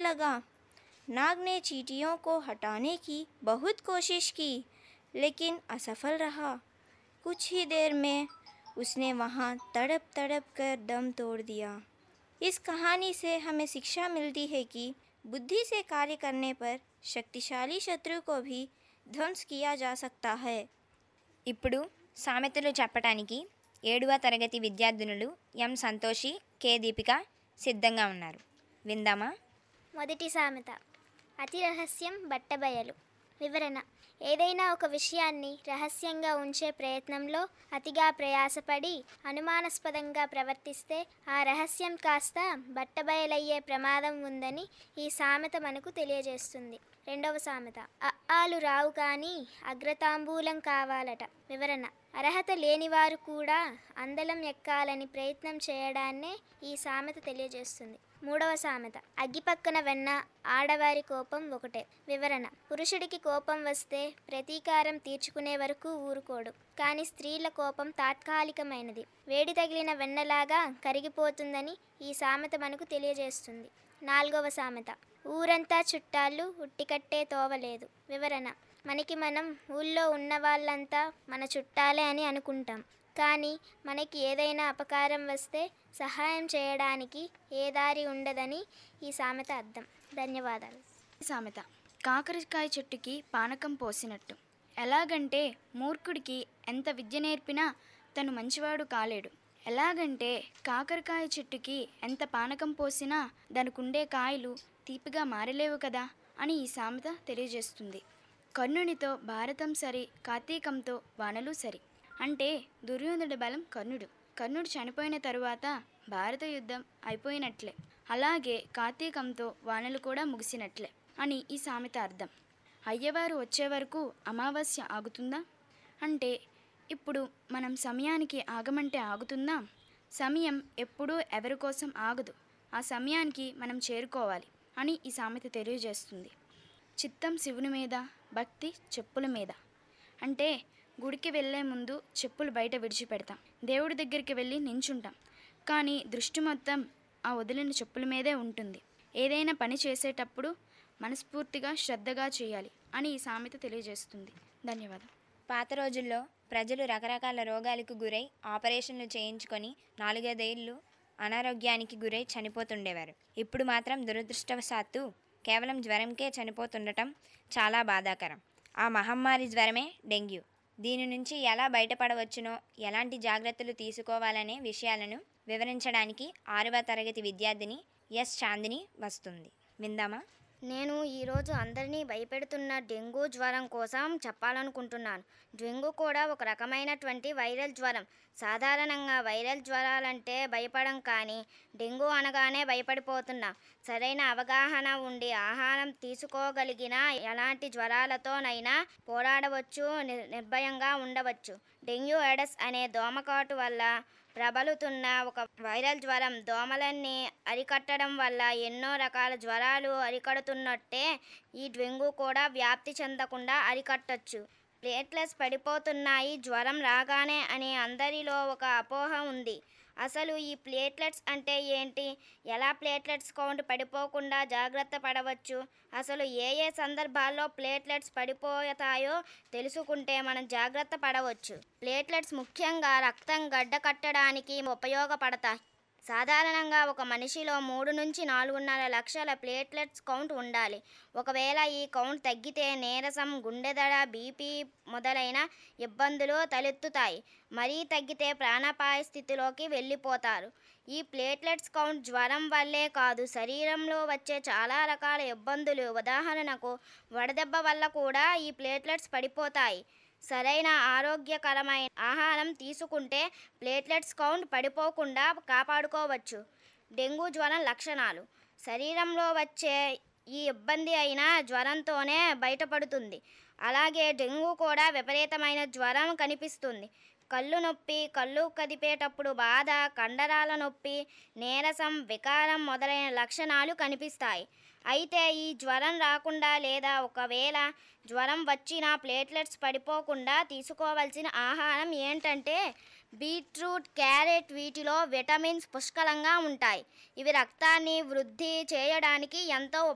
लगा नाग ने चींटियों को हटाने की बहुत कोशिश की लेकिन असफल रहा कुछ ही देर में उसने वहाँ तड़प तड़प कर दम तोड़ दिया इस कहानी से हमें शिक्षा मिलती है कि बुद्धि से कार्य करने पर शक्तिशाली शत्रु को भी ध्वंस किया जा सकता है ఇప్పుడు సామెతలు చెప్పటానికి ఏడవ తరగతి విద్యార్థినులు ఎం సంతోషి కె దీపిక సిద్ధంగా ఉన్నారు విందామా మొదటి సామెత అతి రహస్యం బట్టబయలు వివరణ ఏదైనా ఒక విషయాన్ని రహస్యంగా ఉంచే ప్రయత్నంలో అతిగా ప్రయాసపడి అనుమానాస్పదంగా ప్రవర్తిస్తే ఆ రహస్యం కాస్త బట్టబయలయ్యే ప్రమాదం ఉందని ఈ సామెత మనకు తెలియజేస్తుంది రెండవ సామెత అఆలు రావు కానీ అగ్రతాంబూలం కావాలట వివరణ అర్హత లేనివారు కూడా అందలం ఎక్కాలని ప్రయత్నం చేయడాన్నే ఈ సామెత తెలియజేస్తుంది మూడవ సామెత అగ్గి పక్కన వెన్న ఆడవారి కోపం ఒకటే వివరణ పురుషుడికి కోపం వస్తే ప్రతీకారం తీర్చుకునే వరకు ఊరుకోడు కానీ స్త్రీల కోపం తాత్కాలికమైనది వేడి తగిలిన వెన్నలాగా కరిగిపోతుందని ఈ సామెత మనకు తెలియజేస్తుంది నాలుగవ సామెత ఊరంతా చుట్టాలు ఉట్టికట్టే తోవలేదు వివరణ మనకి మనం ఊళ్ళో ఉన్న వాళ్ళంతా మన చుట్టాలే అని అనుకుంటాం కానీ మనకి ఏదైనా అపకారం వస్తే సహాయం చేయడానికి ఏ దారి ఉండదని ఈ సామెత అర్థం ధన్యవాదాలు సామెత కాకరకాయ చెట్టుకి పానకం పోసినట్టు ఎలాగంటే మూర్ఖుడికి ఎంత విద్య నేర్పినా తను మంచివాడు కాలేడు ఎలాగంటే కాకరకాయ చెట్టుకి ఎంత పానకం పోసినా దానికుండే కాయలు తీపిగా మారలేవు కదా అని ఈ సామెత తెలియజేస్తుంది కర్ణునితో భారతం సరి కార్తీకంతో వానలు సరి అంటే దుర్యోధనుడి బలం కర్ణుడు కర్ణుడు చనిపోయిన తరువాత భారత యుద్ధం అయిపోయినట్లే అలాగే కార్తీకంతో వానలు కూడా ముగిసినట్లే అని ఈ సామెత అర్థం అయ్యవారు వచ్చే వరకు అమావాస్య ఆగుతుందా అంటే ఇప్పుడు మనం సమయానికి ఆగమంటే ఆగుతుందా సమయం ఎప్పుడూ ఎవరి కోసం ఆగదు ఆ సమయానికి మనం చేరుకోవాలి అని ఈ సామెత తెలియజేస్తుంది చిత్తం శివుని మీద భక్తి చెప్పుల మీద అంటే గుడికి వెళ్ళే ముందు చెప్పులు బయట విడిచిపెడతాం దేవుడి దగ్గరికి వెళ్ళి నించుంటాం కానీ దృష్టి మొత్తం ఆ వదిలిన చెప్పుల మీదే ఉంటుంది ఏదైనా పని చేసేటప్పుడు మనస్ఫూర్తిగా శ్రద్ధగా చేయాలి అని ఈ సామెత తెలియజేస్తుంది ధన్యవాదాలు పాత రోజుల్లో ప్రజలు రకరకాల రోగాలకు గురై ఆపరేషన్లు చేయించుకొని నాలుగైదేళ్ళు అనారోగ్యానికి గురై చనిపోతుండేవారు ఇప్పుడు మాత్రం దురదృష్టవశాత్తు కేవలం జ్వరంకే చనిపోతుండటం చాలా బాధాకరం ఆ మహమ్మారి జ్వరమే డెంగ్యూ దీని నుంచి ఎలా బయటపడవచ్చునో ఎలాంటి జాగ్రత్తలు తీసుకోవాలనే విషయాలను వివరించడానికి ఆరవ తరగతి విద్యార్థిని ఎస్ చాందిని వస్తుంది విందామా నేను ఈరోజు అందరినీ భయపెడుతున్న డెంగ్యూ జ్వరం కోసం చెప్పాలనుకుంటున్నాను డెంగ్యూ కూడా ఒక రకమైనటువంటి వైరల్ జ్వరం సాధారణంగా వైరల్ జ్వరాలంటే భయపడం కానీ డెంగ్యూ అనగానే భయపడిపోతున్నాం సరైన అవగాహన ఉండి ఆహారం తీసుకోగలిగిన ఎలాంటి జ్వరాలతోనైనా పోరాడవచ్చు నిర్- నిర్భయంగా ఉండవచ్చు డెంగ్యూ ఎడస్ అనే దోమకాటు వల్ల ప్రబలుతున్న ఒక వైరల్ జ్వరం దోమలన్నీ అరికట్టడం వల్ల ఎన్నో రకాల జ్వరాలు అరికడుతున్నట్టే ఈ డెంగ్యూ కూడా వ్యాప్తి చెందకుండా అరికట్టచ్చు ప్లేట్లెట్స్ పడిపోతున్నాయి జ్వరం రాగానే అని అందరిలో ఒక అపోహ ఉంది అసలు ఈ ప్లేట్లెట్స్ అంటే ఏంటి ఎలా ప్లేట్లెట్స్ కౌంట్ పడిపోకుండా జాగ్రత్త పడవచ్చు అసలు ఏ ఏ సందర్భాల్లో ప్లేట్లెట్స్ పడిపోతాయో తెలుసుకుంటే మనం జాగ్రత్త పడవచ్చు ప్లేట్లెట్స్ ముఖ్యంగా రక్తం గడ్డ కట్టడానికి ఉపయోగపడతాయి సాధారణంగా ఒక మనిషిలో మూడు నుంచి నాలుగున్నర లక్షల ప్లేట్లెట్స్ కౌంట్ ఉండాలి ఒకవేళ ఈ కౌంట్ తగ్గితే నీరసం గుండెదడ బీపీ మొదలైన ఇబ్బందులు తలెత్తుతాయి మరీ తగ్గితే ప్రాణాపాయ స్థితిలోకి వెళ్ళిపోతారు ఈ ప్లేట్లెట్స్ కౌంట్ జ్వరం వల్లే కాదు శరీరంలో వచ్చే చాలా రకాల ఇబ్బందులు ఉదాహరణకు వడదెబ్బ వల్ల కూడా ఈ ప్లేట్లెట్స్ పడిపోతాయి సరైన ఆరోగ్యకరమైన ఆహారం తీసుకుంటే ప్లేట్లెట్స్ కౌంట్ పడిపోకుండా కాపాడుకోవచ్చు డెంగ్యూ జ్వరం లక్షణాలు శరీరంలో వచ్చే ఈ ఇబ్బంది అయిన జ్వరంతోనే బయటపడుతుంది అలాగే డెంగ్యూ కూడా విపరీతమైన జ్వరం కనిపిస్తుంది కళ్ళు నొప్పి కళ్ళు కదిపేటప్పుడు బాధ కండరాల నొప్పి నీరసం వికారం మొదలైన లక్షణాలు కనిపిస్తాయి అయితే ఈ జ్వరం రాకుండా లేదా ఒకవేళ జ్వరం వచ్చినా ప్లేట్లెట్స్ పడిపోకుండా తీసుకోవాల్సిన ఆహారం ఏంటంటే బీట్రూట్ క్యారెట్ వీటిలో విటమిన్స్ పుష్కలంగా ఉంటాయి ఇవి రక్తాన్ని వృద్ధి చేయడానికి ఎంతో